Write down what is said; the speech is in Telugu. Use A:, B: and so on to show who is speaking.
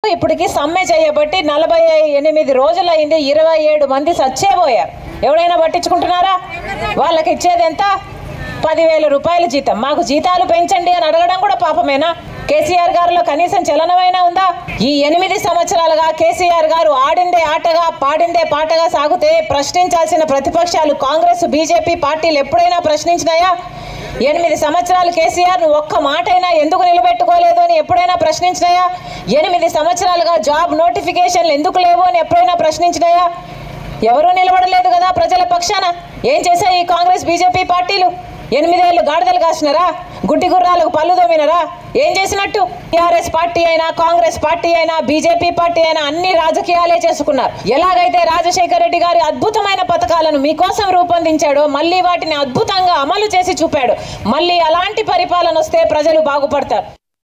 A: ఇప్పటికి సమ్మె చేయబట్టి నలభై ఎనిమిది రోజులైంది ఇరవై ఏడు మంది సచ్చేపోయారు ఎవడైనా పట్టించుకుంటున్నారా వాళ్ళకి ఇచ్చేది ఎంత పదివేల రూపాయల జీతం మాకు జీతాలు పెంచండి అని అడగడం కూడా పాపమేనా కేసీఆర్ గారిలో కనీసం చలనమైనా ఉందా ఈ ఎనిమిది సంవత్సరాలుగా కేసీఆర్ గారు ఆడిందే ఆటగా పాడిందే పాటగా సాగుతే ప్రశ్నించాల్సిన ప్రతిపక్షాలు కాంగ్రెస్ బీజేపీ పార్టీలు ఎప్పుడైనా ప్రశ్నించినాయా ఎనిమిది సంవత్సరాలు కేసీఆర్ ను ఒక్క మాటైనా ఎందుకు నిలబెట్టుకోలేదు అని ఎప్పుడైనా ప్రశ్నించినాయా ఎనిమిది సంవత్సరాలుగా జాబ్ నోటిఫికేషన్లు ఎందుకు లేవు అని ఎప్పుడైనా ప్రశ్నించినాయా ఎవరూ నిలబడలేదు కదా ప్రజల పక్షాన ఏం చేశాయి ఈ కాంగ్రెస్ బీజేపీ పార్టీలు ఎనిమిదేళ్ళు గాడిదలు కాసినారా గుడ్డి గుర్రాలకు పళ్ళు దోమినరా ఏం చేసినట్టు టీఆర్ఎస్ పార్టీ అయినా కాంగ్రెస్ పార్టీ అయినా బీజేపీ పార్టీ అయినా అన్ని రాజకీయాలే చేసుకున్నారు ఎలాగైతే రాజశేఖర రెడ్డి గారి అద్భుతమైన పథకాలను మీకోసం రూపొందించాడో మళ్ళీ వాటిని అద్భుతంగా అమలు చేసి చూపాడు మళ్ళీ అలాంటి పరిపాలన వస్తే ప్రజలు బాగుపడతారు